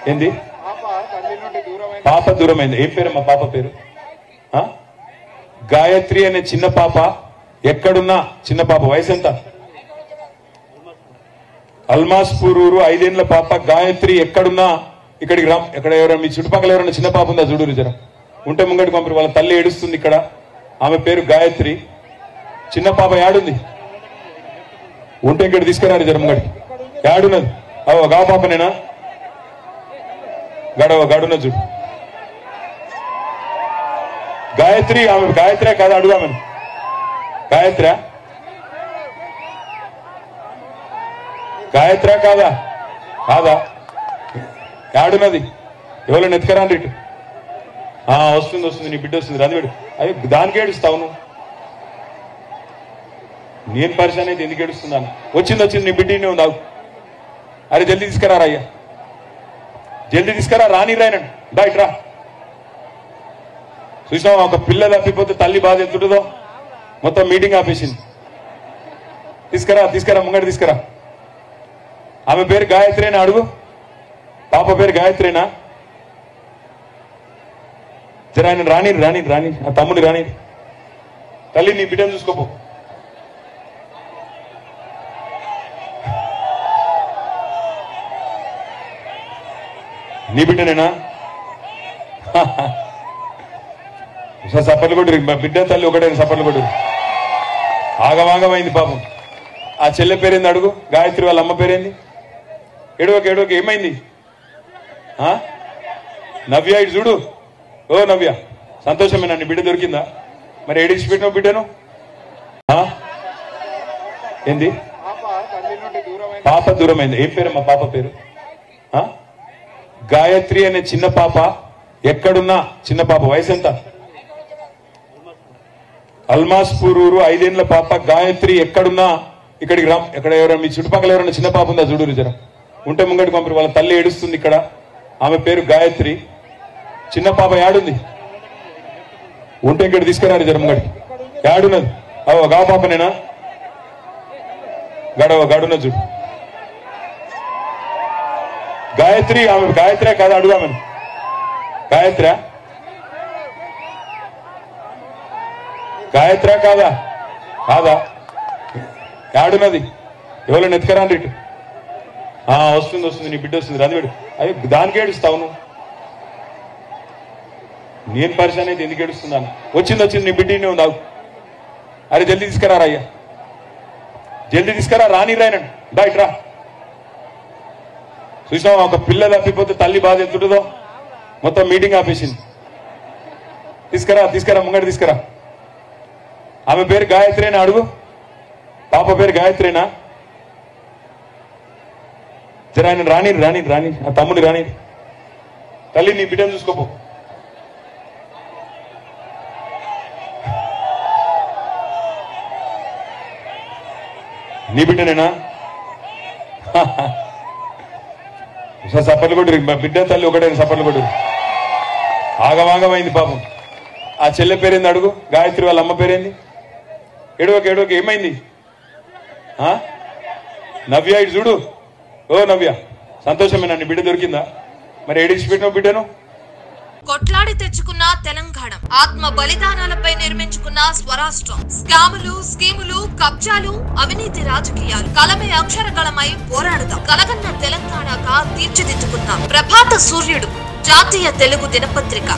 ఏంది పాప తల్లి నుండి దూరమైన పాప దూరమైంది ఏం పేరు మా పాప పేరు ఆ? గాయత్రి అనే చిన్న పాప ఎక్కడున్నా చిన్న పాప వయసు ఎంత అల్మాస్ పూరూరు ఐదేళ్ల పాప గాయత్రి ఎక్కడున్నా ఇక్కడికి రా ఇక్కడ ఎవరైనా మీ చుట్టుపక్కల ఎవరైనా చిన్న పాప ఉందా చూడు జర ఉంటే ముంగటి పంపరు వాళ్ళ తల్లి ఏడుస్తుంది ఇక్కడ ఆమె పేరు గాయత్రి చిన్న పాప యాడుంది ఉంటే ఇక్కడ తీసుకురారు జర ముంగడి యాడున్నది అవో గా పాపనేనా గడవ గడున్న చూడు గాయత్రి ఆమె గాయత్రి కాదు అడుగు ఆమెను గాయత్ర గాయత్ర కాదా కాదా యాడున్నది ఎవరో నెత్తుకరాండి ఇటు ఆ, వస్తుంది వస్తుంది నీ బిడ్డ వస్తుంది రాదు వీడు అవి దానికి ఏడుస్తావు నువ్వు నేను పరిశాన్ అయితే ఎందుకు ఏడుస్తున్నాను వచ్చింది వచ్చింది నీ బిడ్డ నువ్వు నాకు అరే జల్దీ తీసుకురారా అయ్యా జల్దీ తీసుకురా రాని రాయనండి దా ఇట్రా చూసావా ఒక పిల్ల తప్పిపోతే తల్లి బాధ ఎంతుంటుందో మొత్తం మీటింగ్ ఆపేసింది తీసుకురా తీసుకురా ముంగడి తీసుకురా ఆమె పేరు గాయత్రేనా అడుగు పాప పేరు గాయత్రేనా జర ఆయన రాని రాని రాని ఆ తమ్ముని రాని తల్లి నీ బిడ్డను చూసుకోపో నీ బిడ్డనేనా సార్ సప్పర్లు కొట్టిరు మా బిడ్డ తల్లి ఒకటే సప్పర్లు కొట్టిరు ఆగమాగమైంది పాపం ఆ చెల్లె పేరేంది అడుగు గాయత్రి వాళ్ళ అమ్మ పేరేంది ఏడవక ఏడవక ఏమైంది ఆ? నవ్య ఇటు చూడు ఓ నవ్య సంతోషమేనా నీ బిడ్డ దొరికిందా మరి ఏడిచి పెట్టిన బిడ్డను ఆ? ఏంది పాప తల్లి నుండి దూరమైన పాప దూరమైంది ఏం పేరు మా పాప పేరు ఆ? గాయత్రి అనే చిన్న పాప ఎక్కడున్నా చిన్న పాప వయసు ఎంత అల్మాస్ పూరూరు ఐదేళ్ల పాప గాయత్రి ఎక్కడున్నా ఇక్కడికి రా ఇక్కడ ఎవరైనా మీ చుట్టుపక్కల ఎవరైనా చిన్న పాప ఉందా చూడు జర ఉంటే ముంగటి పంపరు వాళ్ళ తల్లి ఏడుస్తుంది ఇక్కడ ఆమె పేరు గాయత్రి చిన్న పాప యాడుంది ఉంటే ఇక్కడ తీసుకురారు జర ముంగడి యాడున్నది అవో గా పాపనేనా గడవ గడున్న చూడు గాయత్రి ఆమె గాయత్రి కాదు అడుగు ఆమెను గాయత్ర గాయత్ర కాదా కాదా యాడున్నది ఎవరో నెత్తుకరాండి ఇటు ఆ, వస్తుంది వస్తుంది నీ బిడ్డ వస్తుంది రాదు వీడు అవి దానికి ఏడుస్తావు నువ్వు నేను పరిశాన్ అయితే ఎందుకు ఏడుస్తున్నాను వచ్చింది వచ్చింది నీ బిడ్డ నువ్వు నాకు అరే జల్దీ తీసుకురారా అయ్యా జల్దీ తీసుకురా రాని రాయనండి దా ఇట్రా చూసావా ఒక పిల్ల తప్పిపోతే తల్లి బాధ ఎంతుంటుందో మొత్తం మీటింగ్ ఆపేసింది తీసుకురా తీసుకురా ముంగడి తీసుకురా ఆమె పేరు గాయత్రేనా అడుగు పాప పేరు గాయత్రేనా జర ఆయన రాని రాని రాని ఆ తమ్ముని రాని తల్లి నీ బిడ్డను చూసుకోపో నీ బిడ్డనేనా సార్ సప్పర్లు కొట్టిరు మా బిడ్డ తల్లి ఒకటే సప్పర్లు కొట్టిరు ఆగమాగమైంది పాపం ఆ చెల్లె పేరేంది అడుగు గాయత్రి వాళ్ళ అమ్మ పేరేంది ఏడవక ఏడవక ఏమైంది ఆ? నవ్య ఇటు చూడు ఓ నవ్య సంతోషమేనా నీ బిడ్డ దొరికిందా మరి ఏడిచి పెట్టిన బిడ్డను కొట్లాడి తెచ్చుకున్న తెలంగాణ ఆత్మ బలిదానాలపై నిర్మించుకున్న స్వరాష్ట్రం స్కాములు స్కీములు కబ్జాలు అవినీతి రాజకీయాలు కలమే అక్షరగళమై పోరాడుదాం కలగన్న తెలంగాణగా తీర్చిదిద్దుకుందాం ప్రభాత సూర్యుడు జాతీయ తెలుగు దినపత్రిక